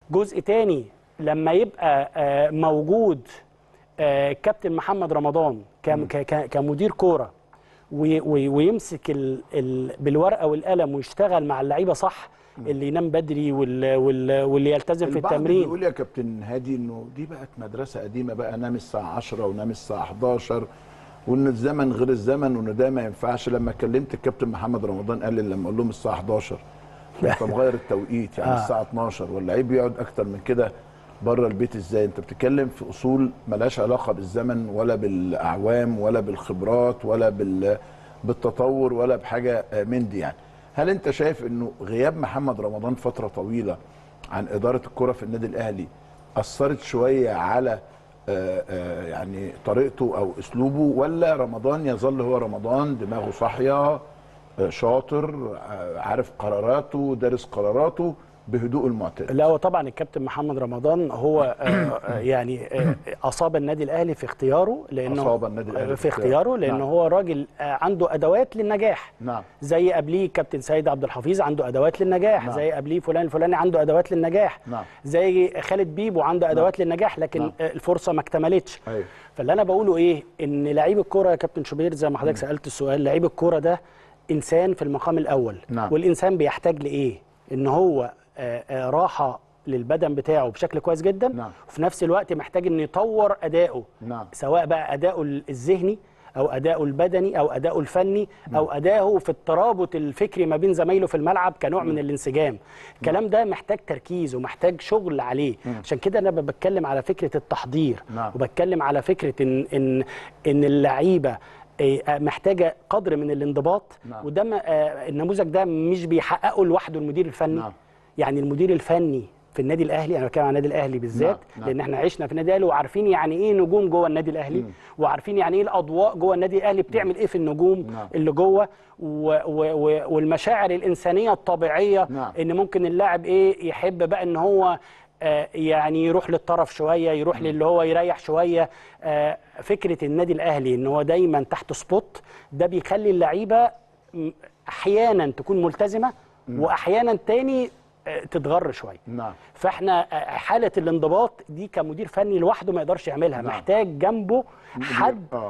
جزء تاني لما يبقى آه، موجود آه، كابتن محمد رمضان كم- ك- ك- كمدير كوره وي- وي- ويمسك ال ال بالورقه والقلم ويشتغل مع اللعيبه صح اللي ينام بدري وال وال واللي يلتزم في البعض التمرين بيقول يا كابتن هادي انه دي بقت مدرسه قديمه بقى نام الساعه 10 ونام الساعه 11 وان الزمن غير الزمن وان ده ما ينفعش لما كلمت الكابتن محمد رمضان قال لي لما اقول لهم الساعه 11 انت مغير التوقيت يعني آه. الساعه 12 واللعيب بيقعد اكتر من كده بره البيت ازاي انت بتتكلم في اصول ملهاش علاقه بالزمن ولا بالاعوام ولا بالخبرات ولا بال بالتطور ولا بحاجه آه، من دي يعني هل انت شايف انه غياب محمد رمضان فتره طويله عن اداره الكره في النادي الاهلي اثرت شويه على آه، آه، يعني طريقته او اسلوبه ولا رمضان يظل هو رمضان دماغه صاحيه آه، شاطر آه، عارف قراراته دارس قراراته بهدوء المعتاد لا هو طبعا الكابتن محمد رمضان هو آه، آه، يعني آه، اصاب النادي الاهلي في اختياره لانه أصاب النادي الأهلي في في اختياره. اختياره لانه نعم. هو راجل آه، عنده ادوات للنجاح نعم زي قبليه كابتن سيد عبد الحفيظ عنده ادوات للنجاح نعم. زي قبليه فلان الفلاني عنده ادوات للنجاح نعم. زي خالد بيبو عنده ادوات للنجاح لكن نعم. آه، الفرصه ما اكتملتش ايوه فاللي انا بقوله ايه ان لعيب الكوره يا كابتن شوبير زي ما حضرتك سالت السؤال لعيب الكوره ده انسان في المقام الاول نعم. والانسان بيحتاج لايه ان هو آه، آه، راحه للبدن بتاعه بشكل كويس جدا نعم. وفي نفس الوقت محتاج انه يطور اداؤه نعم سواء بقى اداؤه الذهني او اداؤه البدني او اداؤه الفني او اداؤه في الترابط الفكري ما بين زمايله في الملعب كنوع من الانسجام الكلام ده محتاج تركيز ومحتاج شغل عليه عشان كده انا بتكلم على فكره التحضير نعم. وبتكلم على فكره ان ان ان اللعيبه آه، محتاجه قدر من الانضباط نعم. وده ما- آه، النموذج ده مش بيحققه لوحده المدير الفني نعم. يعني المدير الفني في النادي الاهلي انا بتكلم عن النادي الاهلي بالذات نعم، نعم. لان احنا عشنا في النادي الاهلي وعارفين يعني ايه نجوم جوه النادي الاهلي وعارفين يعني ايه الاضواء جوه النادي الاهلي بتعمل ايه في النجوم نعم. اللي جوه و و و والمشاعر الانسانيه الطبيعيه نعم. ان ممكن اللاعب ايه يحب بقى ان هو آه، يعني يروح للطرف شويه يروح للي هو يريح شويه آه، فكره النادي الاهلي ان هو دايما تحت سبوت ده بيخلي اللعيبه م- احيانا تكون ملتزمه واحيانا تاني آه، تتغر شويه نعم فاحنا آه، حاله الانضباط دي كمدير فني لوحده ما يقدرش يعملها نعم. محتاج جنبه حد اه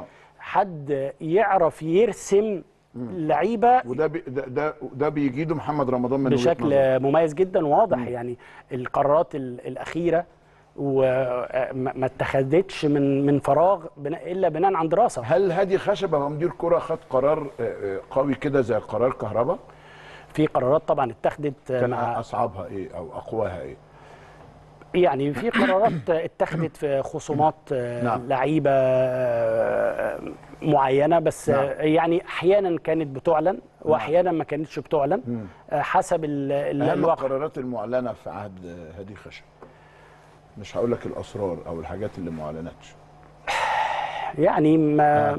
حد يعرف يرسم لعيبه وده بي ده ده, ده بيجيده محمد رمضان من وجهة نظرك. بشكل مميز جدا وواضح يعني القرارات ال- الاخيره وما ما اتخذتش من من فراغ بناء الا بناء عن دراسه هل هادي خشبه ومدير كرة خد قرار آه، آه، قوي كده زي قرار كهرباء في قرارات طبعا اتخذت كان مع اصعبها ايه او اقواها ايه يعني في قرارات اتخذت في خصومات آه، نعم. لعيبه آه، معينه بس نعم. آه، يعني احيانا كانت بتعلن واحيانا ما كانتش بتعلن آه، حسب ال- ال- اهم الواقع القرارات المعلنه في عهد آه، هادي خشبه مش هقول لك الاسرار او الحاجات اللي ما اعلنتش يعني ما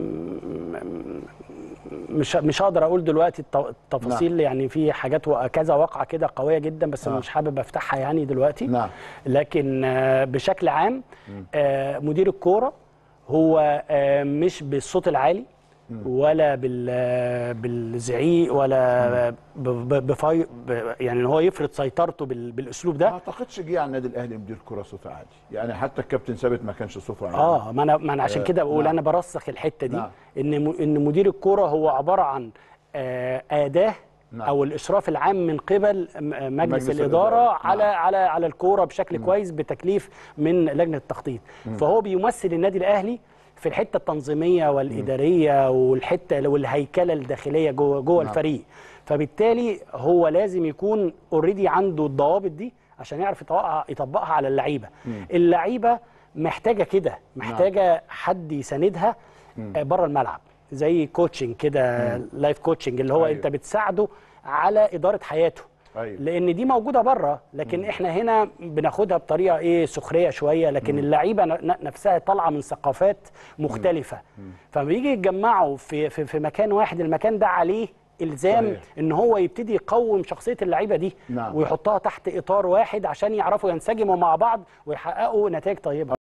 مش مش هقدر اقول دلوقتي الت- التفاصيل يعني في حاجات و- كذا واقعه كده قويه جدا بس آه. مش حابب افتحها يعني دلوقتي نعم لكن آه، بشكل عام آه، مدير الكوره هو آه، مش بالصوت العالي ولا بال آه، بالزعيق ولا ب- ب- بفي ب- يعني ان هو يفرض سيطرته بال- بالاسلوب ما ده اعتقدش جه على النادي الاهلي مدير كره صوت عالي يعني حتى الكابتن ثابت ما كانش صوته عالي اه ما انا ما انا عشان آه، كده بقول نعم. انا برسخ الحته دي نعم. ان م- ان مدير الكوره هو عباره عن آه، اداه نعم. او الاشراف العام من قبل م- مجلس, مجلس الاداره الإدارة. على نعم. على على الكوره بشكل كويس بتكليف من لجنه التخطيط فهو بيمثل النادي الاهلي في الحته التنظيميه والاداريه والحته والهيكله الداخليه جوه جوه نعم. الفريق فبالتالي هو لازم يكون اوريدي عنده الضوابط دي عشان يعرف يطبقها يطبقها على اللعيبه اللعيبه محتاجه كده محتاجه حد يساندها بره الملعب زي كوتشنج كده لايف كوتشنج اللي هو أيوة. انت بتساعده على اداره حياته أيوة. لان دي موجوده بره لكن احنا هنا بناخدها بطريقه ايه سخريه شويه لكن اللعيبه ن- نفسها طالعه من ثقافات مختلفه فلما بيجي يتجمعوا في في في مكان واحد المكان ده عليه الزام صحيح. ان هو يبتدي يقوم شخصيه اللعيبه دي نعم. ويحطها تحت اطار واحد عشان يعرفوا ينسجموا مع بعض ويحققوا نتائج طيبه